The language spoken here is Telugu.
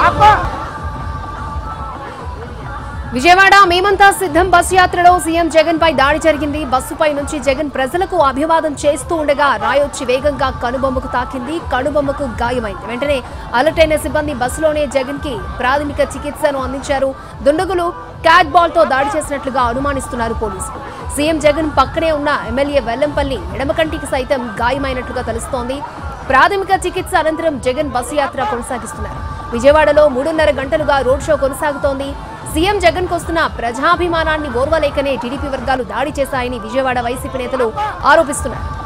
విజయవాడ మేమంతా సిద్ధం బస్సు యాత్రలో సీఎం జగన్ పై దాడి జరిగింది బస్సుపై నుంచి జగన్ ప్రజలకు అభివాదం చేస్తూ ఉండగా రాయొచ్చి వేగంగా కనుబొమ్మకు తాకింది కనుబొమ్మకు గాయమైంది వెంటనే అలర్ట్ అయిన సిబ్బంది బస్సులోనే జగన్ కి ప్రాథమిక చికిత్సను అందించారు దుండగులు క్యాట్ బాల్ తో దాడి చేసినట్లుగా అనుమానిస్తున్నారు పోలీసులు సీఎం జగన్ పక్కనే ఉన్న ఎమ్మెల్యే వెల్లంపల్లి ఎడమకంటికి సైతం గాయమైనట్లుగా తెలుస్తోంది ప్రాథమిక చికిత్స అనంతరం జగన్ బస్సు యాత్ర కొనసాగిస్తున్నారు విజయవాడలో మూడున్నర గంటలుగా రోడ్ షో కొనసాగుతోంది సీఎం జగన్ వస్తున్న ప్రజాభిమానాన్ని ఓర్వలేకనే టీడీపీ వర్గాలు దాడి చేశాయని విజయవాడ వైసీపీ నేతలు ఆరోపిస్తున్నారు